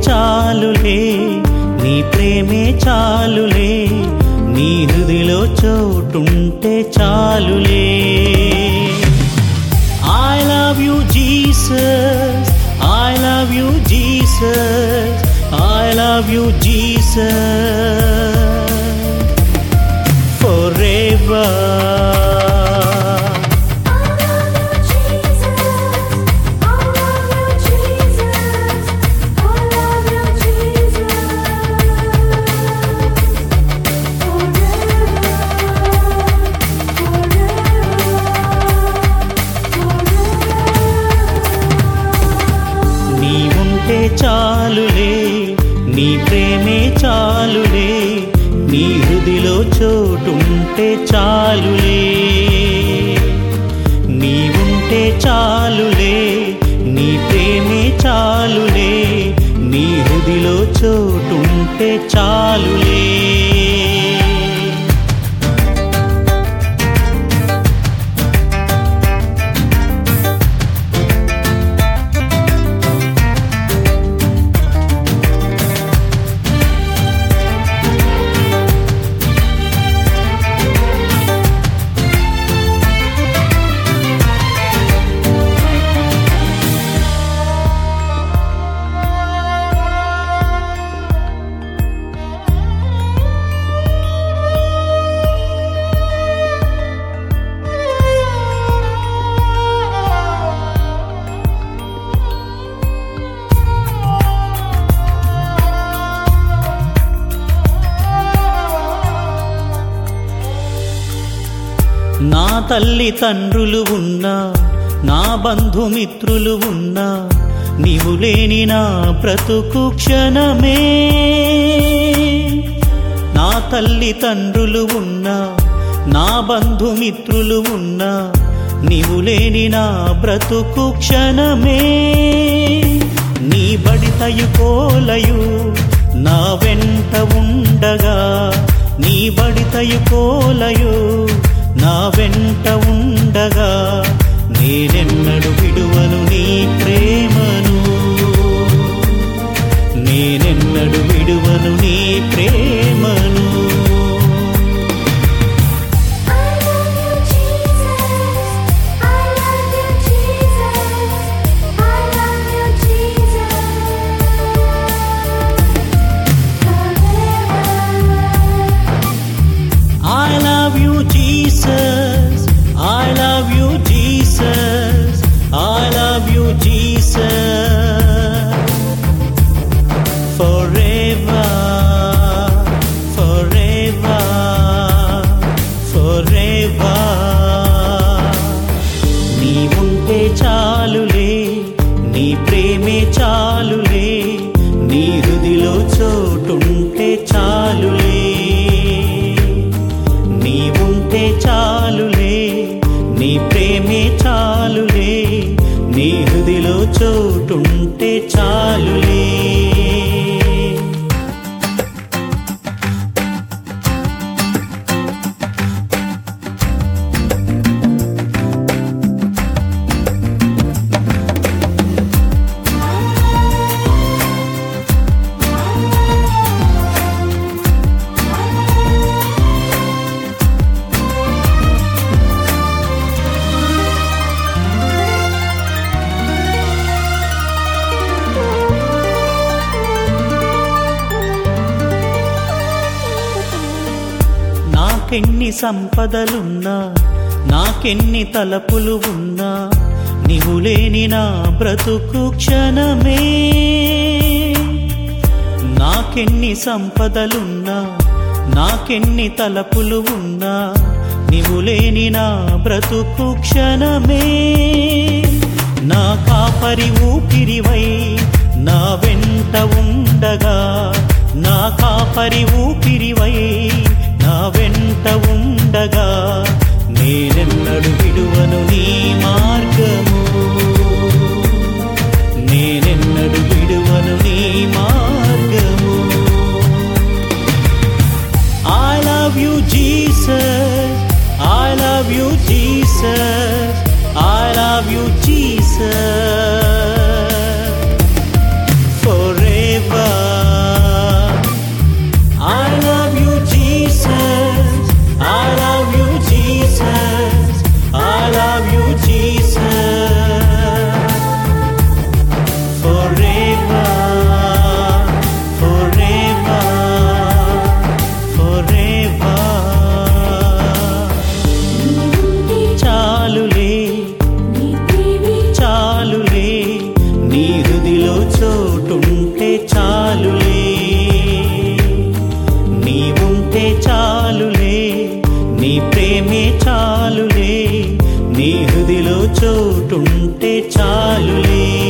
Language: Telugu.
చాలులే నీ ప్రేమే చాలులే నీ హృదిలో చోటుంటే చాలులే I love you, Jesus. I love you, Jesus. I love you, Jesus. Forever. నీ ఉంటే చాలులే నీ ప్రేమే చాలులే నీ హృదిలో చోటుంటే చాలులే నీ ఉంటే చాలులే నీ ప్రేమే చాలులే నీ హృదిలో చోటుంటే చాలులే నా తల్లి తండ్రులు ఉన్నా నా బంధుమిత్రులు ఉన్నా నీవు లేని నా బ్రతుకు క్షణమే నా తల్లి తండ్రులు ఉన్నా నా బంధుమిత్రులు ఉన్నా నీవు లేని నా బ్రతుకు క్షణమే నీ బడితయు కోలయు నా వెంట ఉండగా నీ బడితయు కోలయు నా వెంట ఉండగా నేనెన్నడు విడువను నీ ప్రేమను నేనెన్నడు విడువను నీ ప్రేమను I love you, Jesus. I love you, Jesus. I love you, Jesus. Forever, forever, forever. నీ ఉంటే చాలులే నీ ప్రేమే చాలులే నీ హృదిలో చోటుంటే చాలులే నీ ఉంటే చాలులే నీ ప్రేమే చాలులే నీ హృదిలో చోటుంటే చాలులే నాకెన్ని సంపదలున్నా నాకెన్ని తలపులు ఉన్నా నీవు లేని నా బ్రతుకు క్షణమే నాకెన్ని సంపదలున్నా నాకెన్ని తలపులు ఉన్నా నీవు లేని నా బ్రతుకు క్షణమే నా కాపరి ఊపిరివై నా వెంట ఉండగా నా కాపరి ఊపిరివై నా వెంట ఉండగా నేనెన్నడు విడువను నీ మార్గము నేనెన్నడు విడువను నీ మార్గము I love you, Jesus. I love you, Jesus. I love you, Jesus. Forever. నీ హృదిలో చోటుంటే చాలులే